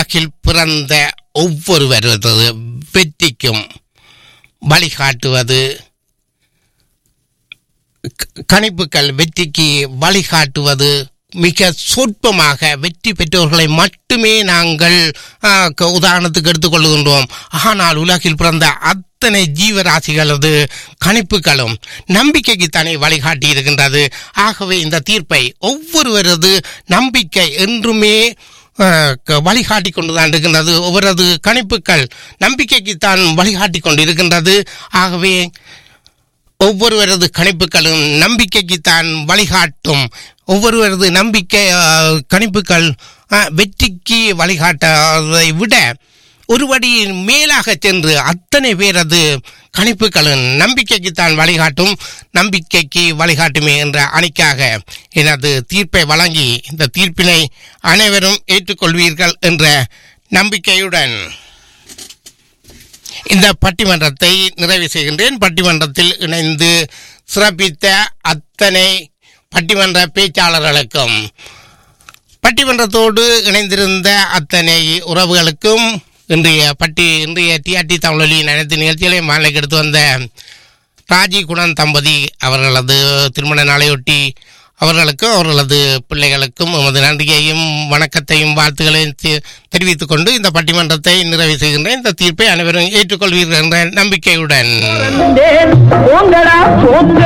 உலகில் பிறந்த ஒவ்வொருவரது வெற்றிக்கும் வழிகாட்டுவது க- கணிப்புகள் வெற்றிக்கு வழிகாட்டுவது மிக சொற்பமாக வெற்றி பெற்றவர்களை மட்டுமே நாங்கள் ஆ, க- உதாரணத்துக்கு எடுத்துக்கொள்கின்றோம் ஆனால் உலகில் பிறந்த அத்தனை ஜீவராசிகளது கணிப்புகளும் நம்பிக்கைக்குத்தானே வழிகாட்டி இருக்கின்றது ஆகவே இந்த தீர்ப்பை ஒவ்வொருவரது நம்பிக்கை என்றுமே ஆ, க- வழிகாட்டி கொண்டுதான் இருக்கின்றது ஒவ்வொருவது கணிப்புகள் நம்பிக்கைக்குத்தான் வழிகாட்டி கொண்டு இருக்கின்றது ஆகவே ஒவ்வொருவரது கணிப்புகளும் நம்பிக்கைக்குத்தான் வழிகாட்டும் ஒவ்வொருவரது நம்பிக்கை ஆ, கணிப்புகள் ஆ, வெற்றிக்கு வழிகாட்டதை விட ஒருபடி மேலாக சென்று அத்தனை பேரது கணிப்புகளும் நம்பிக்கைக்குத்தான் வழிகாட்டும் நம்பிக்கைக்கு வழிகாட்டுமே என்ற அணிக்காக எனது தீர்ப்பை வழங்கி இந்த தீர்ப்பினை அனைவரும் ஏற்றுக்கொள்வீர்கள் என்ற நம்பிக்கையுடன் இந்த பட்டிமன்றத்தை நிறைவு செய்கின்றேன் பட்டிமன்றத்தில் இணைந்து சிறப்பித்த அத்தனை பட்டிமன்ற பேச்சாளர்களுக்கும் பட்டிமன்றத்தோடு இணைந்திருந்த அத்தனை உறவுகளுக்கும் இன்றைய பட்டி இன்றைய டிஆர்டி தமிழொலியின் அனைத்து நிகழ்ச்சிகளையும் மாலைக்கு எடுத்து வந்த ராஜி குணன் தம்பதி அவர்களது திருமண நாளையொட்டி அவர்களுக்கும் அவர்களது பிள்ளைகளுக்கும் எமது நன்றியையும் வணக்கத்தையும் வாழ்த்துக்களையும் தெ- தெரிவித்துக் கொண்டு இந்த பட்டிமன்றத்தை நிறைவு செய்கின்றேன் இந்த தீர்ப்பை அனைவரும் ஏற்றுக்கொள்வீர்கள் என்ற நம்பிக்கையுடன் போங்கடா போங்க